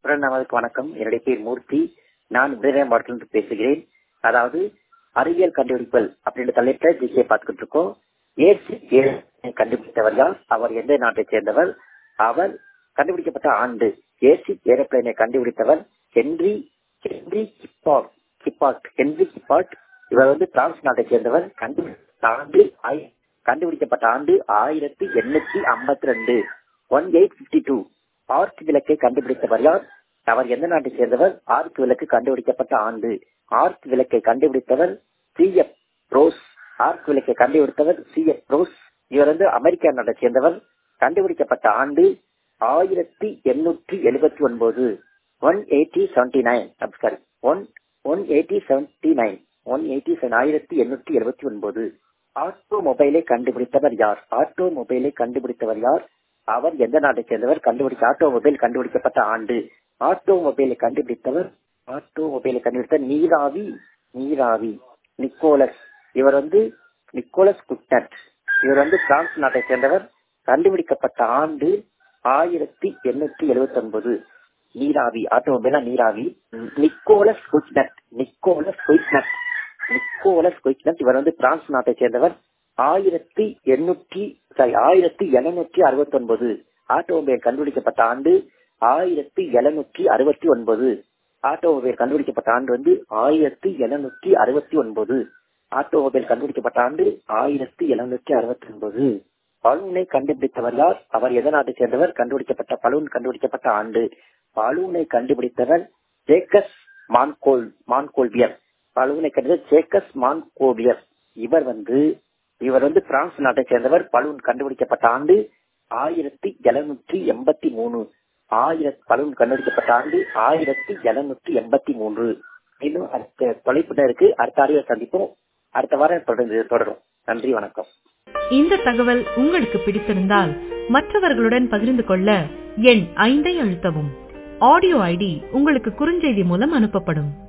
நமதுக்கு வணக்கம் என்னுடைய பேர் மூர்த்தி நான் விருதுநகர் மாவட்டத்திலிருந்து பேசுகிறேன் அதாவது அறிவியல் கண்டுபிடிப்பல் அப்படின்ற தலைப்பை ஜிகே பார்த்துக்கிட்டு இருக்கோம் ஏசி கண்டுபிடித்தவர் யார் அவர் எந்த நாட்டை சேர்ந்தவர் அவர் கண்டுபிடிக்கப்பட்ட ஆண்டு ஏசி ஏரோப்ளைனை கண்டுபிடித்தவர் Henri Henri Giffard Giffard Henri Giffard இவர் வந்து பிரான்ஸ் நாட்டை சேர்ந்தவர் கண்டுபிடித்த ஆண்டு ஆய்- கண்டுபிடிக்கப்பட்ட ஆண்டு ஆயிரத்தி எண்ணூத்தி ஐம்பத்தி ரெண்டு one eight fifty two arc விளக்கை கண்டுபிடித்தவர் யார் அவர் எந்த நாட்டை சேர்ந்தவர் ஆர்க் விளக்கு கண்டுபிடிக்கப்பட்ட ஆண்டு ஆர்க் விளக்கை கண்டுபிடித்தவர் சி எஃப் ரோஸ் ஆர்க் விளக்கை கண்டுபிடித்தவர் சி எஃப் ரோஸ் இவர் வந்து அமெரிக்கா நாட்டை சேர்ந்தவர் கண்டுபிடிக்கப்பட்ட ஆண்டு ஆயிரத்தி எண்ணூற்றி எழுபத்தி ஒன்பது one eighty seventy nine sorry one one eighty seventy nine one eighty ஆயிரத்தி எண்ணூற்றி எழுபத்தி ஒன்பது ஆட்டோ மொபைலை கண்டுபிடித்தவர் யார் ஆட்டோ மொபைலை கண்டுபிடித்தவர் யார் அவர் எந்த நாட்டை சேர்ந்தவர் கண்டுபிடிச்ச ஆட்டோ மொபைல் கண்டுபிடிக்கப்பட்ட ஆண்டு ஆட்டோ மொபைலை கண்டுபிடித்தவர் ஆட்டோ மொபைலை கண்டுபிடித்த நீராவி நீராவி நிக்கோலஸ் இவர் வந்து நிக்கோலஸ் குட்னட் இவர் வந்து பிரான்ஸ் நாட்டை சேர்ந்தவர் கண்டுபிடிக்கப்பட்ட ஆண்டு ஆயிரத்தி எண்ணூத்தி எழுபத்தி ஒன்பது நீராவி ஆட்டோமொபைலா நீராவி Nicolas Cugnot Nicolas Cugnot Nicolas Cugnot இவர் வந்து பிரான்ஸ் நாட்டை சேர்ந்தவர் ஆயிரத்தி எண்ணூற்றி சாரி ஆயிரத்தி எழுநூற்றி அறுபத்தி ஒன்பது ஆட்டோமொபைல் கண்டுபிடிக்கப்பட்ட ஆண்டு ஆயிரத்தி எழுநூற்றி அறுபத்தி ஒன்பது ஆட்டோமொபைல் கண்டுபிடிக்கப்பட்ட ஆண்டு வந்து ஆயிரத்தி எழுநூற்றி அறுபத்தி ஒன்பது ஆட்டோமொபைல் கண்டுபிடிக்கப்பட்ட ஆண்டு ஆயிரத்தி எழுநூற்றி அறுபத்தி ஒன்பது பலூனை கண்டுபிடித்தவர் யார் அவர் எந்த நாட்டை சேர்ந்தவர் கண்டுபிடிக்கப்பட்ட பலூன் கண்டுபிடிக்கப்பட்ட ஆண்டு பலூனை கண்டுபிடித்தவர் ஜேக்கஸ் மான்கோல் மான்கோல்பியர் பலூனை கண்டுபிடித்த ஜேக்கஸ் மான்கோபியர் இவர் வந்து இவர் வந்து பிரான்ஸ் நாட்டை சேர்ந்தவர் பலூன் கண்டுபிடிக்கப்பட்ட ஆண்டு ஆயிரத்தி எழுநூற்றி எண்பத்தி மூணு ஆயிரத்தி பலூன் கண்டுபிடிக்கப்பட்ட ஆண்டு ஆயிரத்தி எழுநூற்றி எண்பத்தி மூன்று இன்னும் அடுத்த தொலைப்புல இருக்கு அடுத்த அறிவை சந்திப்போம் அடுத்த வாரம் தொடர்ந்து தொடரும் நன்றி வணக்கம் இந்த தகவல் உங்களுக்கு பிடித்திருந்தால் மற்றவர்களுடன் பகிர்ந்து கொள்ள எண் ஐந்தை அழுத்தவும் ஆடியோ ஐடி உங்களுக்கு குறுஞ்செய்தி மூலம் அனுப்பப்படும்